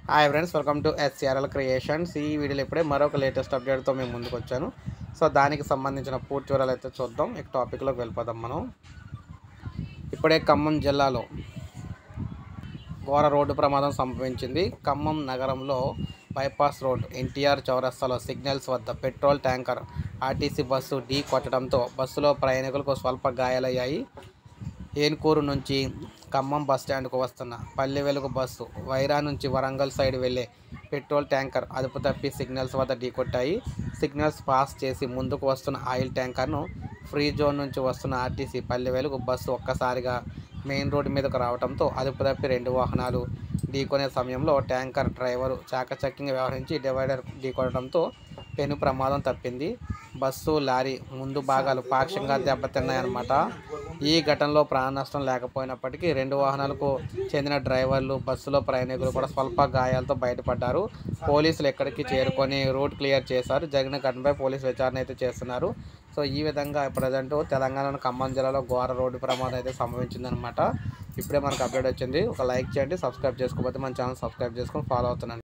hi friends welcome to SRL creations ఈ వీడియోలో ఇప్పుడే మరొక లేటెస్ట్ అప్డేట్తో మేము ముందుకు వచ్చాను సో దానికి సంబంధించిన పూర్తి వివరాలు అయితే చూద్దాం ఇక టాపిక్లోకి వెళ్ళిపోదాం మనం ఇప్పుడే ఖమ్మం జిల్లాలో ఘోర రోడ్డు ప్రమాదం సంభవించింది ఖమ్మం నగరంలో బైపాస్ రోడ్ ఎన్టీఆర్ చౌరస్తాలో సిగ్నల్స్ వద్ద పెట్రోల్ ట్యాంకర్ ఆర్టీసీ బస్సు ఢీ కొట్టడంతో బస్సులో ప్రయాణికులకు స్వల్ప గాయాలయ్యాయి ఏన్కూరు నుంచి ఖమ్మం బస్ స్టాండ్కు వస్తున్న పల్లె వెలుగు బస్సు వైరా నుంచి వరంగల్ సైడ్ వెళ్ళే పెట్రోల్ ట్యాంకర్ అదుపు తప్పి సిగ్నల్స్ వద్ద ఢీకొట్టాయి సిగ్నల్స్ పాస్ చేసి ముందుకు వస్తున్న ఆయిల్ ట్యాంకర్ను ఫ్రీ జోన్ నుంచి వస్తున్న ఆర్టీసీ పల్లె వెలుగు బస్సు ఒక్కసారిగా మెయిన్ రోడ్డు మీదకు రావడంతో అదుపు తప్పి రెండు వాహనాలు ఢీకొనే సమయంలో ట్యాంకర్ డ్రైవరు చాకచక్యంగా వ్యవహరించి డివైడర్ ఢీకొనడంతో పెను ప్రమాదం తప్పింది బస్సు లారీ ముందు భాగాలు పాక్షికంగా దెబ్బతిన్నాయన్నమాట ఈ ఘటనలో ప్రాణ నష్టం లేకపోయినప్పటికీ రెండు వాహనాలకు చెందిన డ్రైవర్లు బస్సులో ప్రయాణికులు కూడా స్వల్ప గాయాలతో బయటపడ్డారు పోలీసులు ఎక్కడికి చేరుకొని రూట్ క్లియర్ చేశారు జరిగిన ఘటనపై పోలీసు విచారణ అయితే చేస్తున్నారు సో ఈ విధంగా ప్రజెంట్ తెలంగాణలోని ఖమ్మం జిల్లాలో ఘోర రోడ్డు ప్రమాదం అయితే సంభవించిందనమాట ఇప్పుడే మనకు అప్డేట్ వచ్చింది ఒక లైక్ చేయండి సబ్స్క్రైబ్ చేసుకోకపోతే మన ఛానల్ సబ్స్క్రైబ్ చేసుకొని ఫాలో అవుతున్నాను